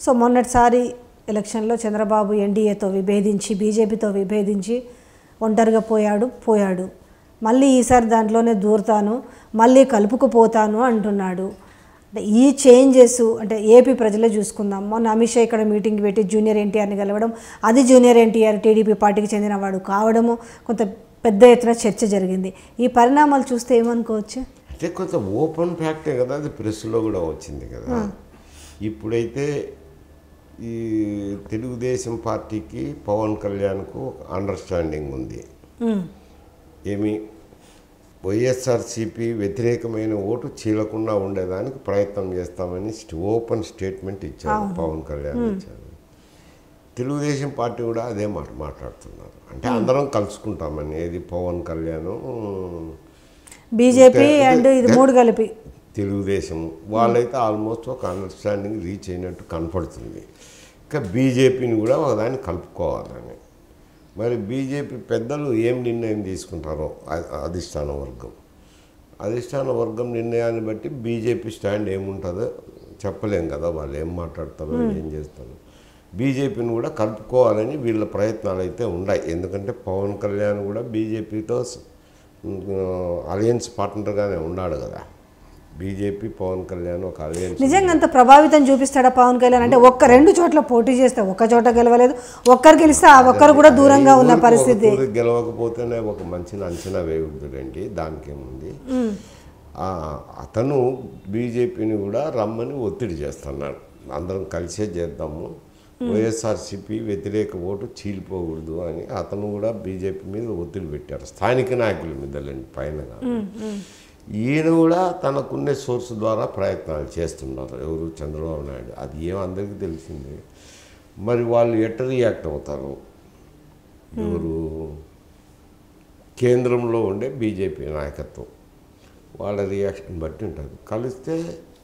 So మొన్నటిసారి ఎలక్షన్లో చంద్రబాబు ఎన్డీఏతో విభేదించి బీజేపీతో విభేదించి ఒంటరిగా పోయాడు పోయాడు మళ్ళీ ఈసారి దాంట్లోనే దూరుతాను మళ్ళీ కలుపుకుపోతాను అంటున్నాడు అంటే ఈ చేంజెస్ అంటే ఏపీ ప్రజలే చూసుకుందాం మొన్న అమిత్ షా ఇక్కడ మీటింగ్ పెట్టి జూనియర్ ఎన్టీఆర్ని కలవడం అది జూనియర్ ఎన్టీఆర్ టీడీపీ పార్టీకి చెందినవాడు కావడము కొంత పెద్ద ఎత్తున చర్చ జరిగింది ఈ పరిణామాలు చూస్తే ఏమనుకోవచ్చు అంటే కొంత ఓపెన్ ఫ్యాక్టే కదా అది ప్రెస్లో కూడా వచ్చింది కదా ఇప్పుడైతే ఈ తెలుగుదేశం పార్టీకి పవన్ కళ్యాణ్కు ఒక అండర్స్టాండింగ్ ఉంది ఉమ్, ఏమి వైఎస్ఆర్సీపీ వ్యతిరేకమైన ఓటు చీలకుండా ఉండేదానికి ప్రయత్నం చేస్తామని స్ట్- ఓపెన్ స్టేట్మెంట్ ఇచ్చారు పవన్ కళ్యాణ్ ఇచ్చారు తెలుగుదేశం పార్టీ కూడా అదే మాట మాట్లాడుతున్నారు అంటే అందరం కలుసుకుంటామని ఏది పవన్ కళ్యాణ్ బీజేపీ అంటే- అండ్ ఇది మూడు కలిపి తెలుగుదేశం వాళ్ళైతే ఆల్మోస్ట్ ఒక అండర్స్టాండింగ్ రీచ్ అయినట్టు కనపడుతుంది ఇంకా బీజేపీని కూడా ఒకదాన్ని కలుపుకోవాలని మరి బీజేపీ పెద్దలు ఏం నిర్ణయం తీసుకుంటారో అ- అధిష్టాన వర్గం అధిష్టాన వర్గం నిర్ణయాన్ని బట్టి బీజేపీ స్టాండ్ ఏముంటుందో చెప్పలేం కదా వాళ్ళు ఏం మాట్లాడతారో ఏం చేస్తారో బీజేపీని కూడా కలుపుకోవాలని వీళ్ళ ప్రయత్నాలు అయితే ఉన్నాయి ఎందుకంటే పవన్ కళ్యాణ్ కూడా బీజేపీతో అలయన్స్ పార్ట్నర్గానే ఉన్నాడు కదా బీజేపీ పవన్ కళ్యాణ్ ఒక అలయన్స్ నిజంగా అంత ప్రభావితం చూపిస్తాడా పవన్ కళ్యాణ్ అంటే ఒక్క రెండు చోట్ల పోటీ చేస్తే ఒక్క చోట గెలవలేదు ఒక్కరు గెలిస్తే ఆ ఒక్కరు కూడా దూరంగా ఉన్న ఊరికి పరిస్థితి ఒక ఊరికి గెలవకపోతేనే ఒక మంచిని అంచనా వేయకూడదండి దానికి ఏముంది ఆ, అతను బీజేపీని కూడా రమ్మని ఒత్తిడి చేస్తున్నాడు అందరం కలిసే చేద్దాము వైఎస్ఆర్సీపీ వ్యతిరేక ఓటు చీలిపోకూడదు అని అతను కూడా బీజేపీ మీద ఒత్తిడి పెట్టారు స్థానిక నాయకుల మీద లేండి పైన కాదు. ఈయన కూడా తనకున్న సోర్స్ ద్వారా ప్రయత్నాలు చేస్తున్నారు ఎవరు చంద్రబాబు నాయుడు అది ఏం అందరికీ తెలిసిందే మరి వాళ్ళు ఎట్ట రియాక్ట్ అవుతారు ఎవరు కేంద్రంలో ఉండే బీజేపీ నాయకత్వం వాళ్ళ రియాక్షన్ బట్టి ఉంటుంది కలిస్తే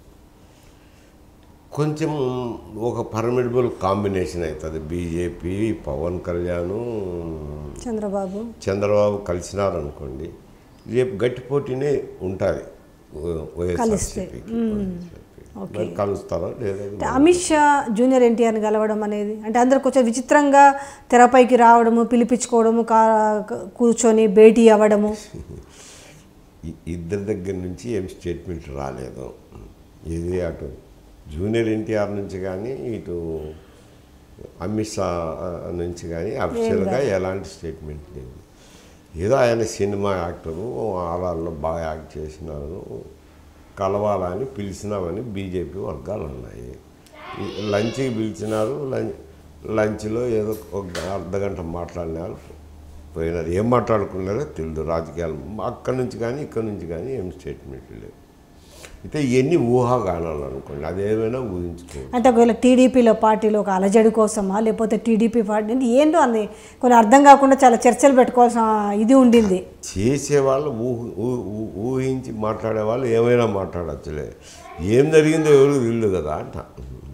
కొంచెం ఒక పర్మిడబుల్ కాంబినేషన్ అవుతుంది బీజేపీ పవన్ కళ్యాణ్ చంద్రబాబు చంద్రబాబు కలిసినారనుకోండి రేపు గట్టి పోటీనే ఉంటుంది వైఎస్ఆర్సీపీకి మరి కలుస్తారో లేదా అంటే అమిత్ షా జూనియర్ ఎన్టీఆర్ని కలవడం అనేది అంటే అందరు కొంచెం విచిత్రంగా తెరపైకి రావడము పిలిపించుకోవడము కా కూర్చొని భేటీ అవ్వడము ఇ- ఇద్దరి దగ్గర నుంచి ఏం స్టేట్మెంట్ రాలేదు ఇది అటు జూనియర్ ఎన్టీఆర్ నుంచి కానీ ఇటు అమిత్ షా నుంచి కానీ అఫీషియల్గా ఎలాంటి స్టేట్మెంట్ లేదు ఏదో ఆయన సినిమా యాక్టరు ఆర్ఆర్లో బాగా యాక్ట్ చేసినారు కలవాలని పిలిచినామని బీజేపీ వర్గాలు ఉన్నాయి ఈ లంచ్కి పిలిచినారు లంచ్ లంచ్లో ఏదో ఒక అర్ధ గంట మాట్లాడినారు పోయినారు ఏం మాట్లాడుకున్నారో తెలియదు రాజకీయాలు అక్కడి నుంచి కానీ ఇక్కడి నుంచి కానీ ఏం స్టేట్మెంట్ లేవు అయితే ఇవన్నీ ఊహాగానాలు అనుకోండి అదేమైనా ఊహించుకోవచ్చు అంటే ఒకవేళ టీడీపీలో పార్టీలో ఒక అలజడి కోసమా లేకపోతే టీడీపీ పార్టీ అంటే ఏంటో అని కొన్ని అర్థం కాకుండా చాలా చర్చలు పెట్టుకోవాల్సిన ఇది ఉండింది చేసేవాళ్ళు ఊహ ఊ- ఊ- ఊహించి మాట్లాడే వాళ్ళు ఏమైనా మాట్లాడచ్చులే ఏం జరిగిందో ఎవరు తెలియదు కదా అంట